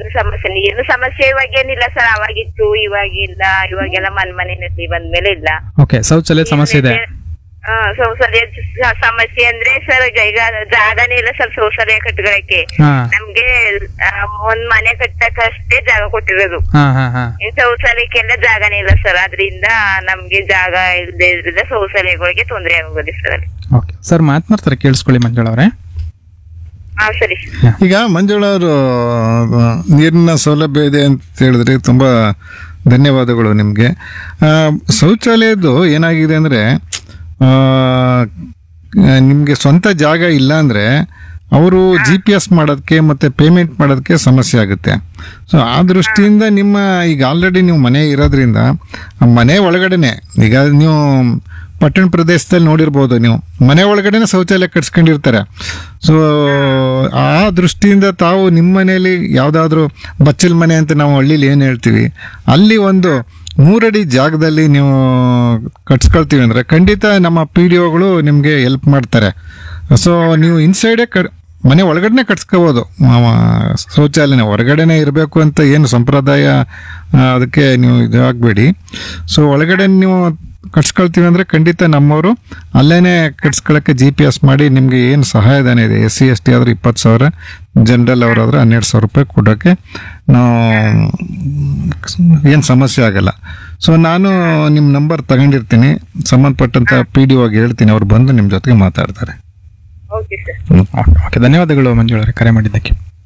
ಸಮಸ್ಯೆ ನೀರಿನ ಸಮಸ್ಯೆ ಇವಾಗ ಏನಿಲ್ಲ ಸರ್ ಅವಾಗಿತ್ತು ಇವಾಗಿಲ್ಲ ಇವಾಗೆಲ್ಲ ಮನ್ ಮನೆಯಲ್ಲಿ ಬಂದ್ಮೇಲೆ ಇಲ್ಲ ಓಕೆ ಶೌಚಾಲಯದ ಸಮಸ್ಯೆ ಇದೆ ಹಾ ಶೌಚಾಲಯ ಸ- ಸಮಸ್ಯೆ ಅಂದ್ರೆ ಸರ್ ಈಗ ಜಾಗನೇ ಇಲ್ಲ ಸರ್ ಶೌಚಾಲಯ ಕಟ್ಕೊಳಕ್ಕೆ ಹಾ ನಮ್ಗೆ ಆ, ಒಂದ್ ಮನೆ ಕಟ್ಟಕ್ಕಷ್ಟೇ ಜಾಗ ಕೊಟ್ಟಿರೋದು ಹಾ ಹಾ ಹಾ ಇನ್ ಶೌಚಾಲಯಕ್ಕೆಲ್ಲ ಜಾಗನೇ ಇಲ್ಲ ಸರ್ ಅದರಿಂದ ನಮ್ಗೆ ಜಾಗ ಇಲ್ಲದೆ ಇದ್ರಿಂದ ಶೌಚಾಲಯಗಳಿಗೆ ತೊಂದರೆ ಆಗೋದು ಸರ್ ಅಲ್ಲಿ ಓಕೆ ಸರ್ ಮಾತನಾಡ್ತಾರೆ ಕೇಳಿಸ್ಕೊಳ್ಳಿ ಮಂಜುಳ ಅವರೇ ಹಾ ಸರಿ ಈಗ ಮಂಜುಳಾ ಅವರು ನೀರಿನ ಸೌಲಭ್ಯ ಇದೆ ಅಂತ ಹೇಳಿದ್ರೆ ತುಂಬ ಧನ್ಯವಾದಗಳು ನಿಮಗೆ ಶೌಚಾಲಯದ್ದು ಏನಾಗಿದೆ ಅಂದರೆ ನಿಮಗೆ ಸ್ವಂತ ಜಾಗ ಇಲ್ಲ ಅಂದರೆ ಅವರು ಜಿ ಪಿ ಎಸ್ ಮಾಡೋದಕ್ಕೆ ಮತ್ತು ಪೇಮೆಂಟ್ ಮಾಡೋದಕ್ಕೆ ಸಮಸ್ಯೆ ಆಗುತ್ತೆ ಸೊ ಆ ದೃಷ್ಟಿಯಿಂದ ನಿಮ್ಮ ಈಗ ಆಲ್ರೆಡಿ ನೀವು ಮನೆ ಇರೋದ್ರಿಂದ ಆ ಮನೆ ಒಳಗಡೆನೆ ಈಗ ನೀವು ಪಟ್ಟಣ ಪ್ರದೇಶದಲ್ಲಿ ನೋಡಿರ್ಬೋದು ನೀವು ಮನೆ ಒಳಗಡೆನೆ ಶೌಚಾಲಯ ಕಟ್ಸ್ಕೊಂಡಿರ್ತಾರೆ ಸೊ ಆ ದೃಷ್ಟಿಯಿಂದ ತಾವು ನಿಮ್ಮ ಮನೆಯಲ್ಲಿ ಯಾವುದಾದ್ರೂ ಬಚ್ಚಲ್ ಮನೆ ಅಂತ ನಾವು ಹಳ್ಳಿಲಿ ಏನು ಹೇಳ್ತೀವಿ ಅಲ್ಲಿ ಒಂದು ಮೂರಡಿ ಜಾಗದಲ್ಲಿ ನೀವು ಕಟ್ಸ್ಕೊಳ್ತೀವಿ ಅಂದರೆ ಖಂಡಿತ ನಮ್ಮ ಪಿ ಡಿ ಒಗಳು ನಿಮಗೆ ಹೆಲ್ಪ್ ಮಾಡ್ತಾರೆ ಸೊ ನೀವು ಇನ್ಸೈಡೇ ಕ ಮನೆ ಒಳಗಡೆನೆ ಕಟ್ಸ್ಕೋಬೋದು ಶೌಚಾಲಯನ ಹೊರಗಡೆನೆ ಇರಬೇಕು ಅಂತ ಏನು ಸಂಪ್ರದಾಯ ಆ, ಅದಕ್ಕೆ ನೀವು ಇದು ಆಗಬೇಡಿ ಸೊ ಒಳಗಡೆ ನೀವು ಕಟ್ಸ್ಕೊಳ್ತೀವಿ ಅಂದರೆ ಖಂಡಿತ ನಮ್ಮವರು ಅಲ್ಲೇನೆ ಕಟ್ಸ್ಕೊಳ್ಳೋಕ್ಕೆ ಜಿ ಪಿ ಎಸ್ ಮಾಡಿ ನಿಮಗೆ ಏನು ಸಹಾಯಧನ ಇದೆ ಎಸ್ ಸಿ ಎಸ್ ಟಿ ಆದ್ರೆ ಇಪ್ಪತ್ತು ಸಾವಿರ ಜನರಲ್ ಅವರಾದ್ರೆ ಹನ್ನೆರಡು ಸಾವಿರ ರೂಪಾಯಿ ಕೊಡೋಕ್ಕೆ ನಾವು ಏನು ಸಮಸ್ಯೆ ಆಗಲ್ಲ ಸೊ ನಾನು ನಿಮ್ಮ ನಂಬರ್ ತಗೊಂಡಿರ್ತೀನಿ ಸಂಬಂಧಪಟ್ಟಂತ ಪಿ ಡಿ ಹೋಗಿ ಹೇಳ್ತೀನಿ ಅವ್ರು ಬಂದು ನಿಮ್ಮ ಜೊತೆಗೆ ಮಾತಾಡ್ತಾರೆ ಓಕೆ ಸರ್ ಓಕೆ ಧನ್ಯವಾದಗಳು ಮಂಜುಳ ಅವರೇ ಕರೆ ಮಾಡಿದ್ದಕ್ಕೆ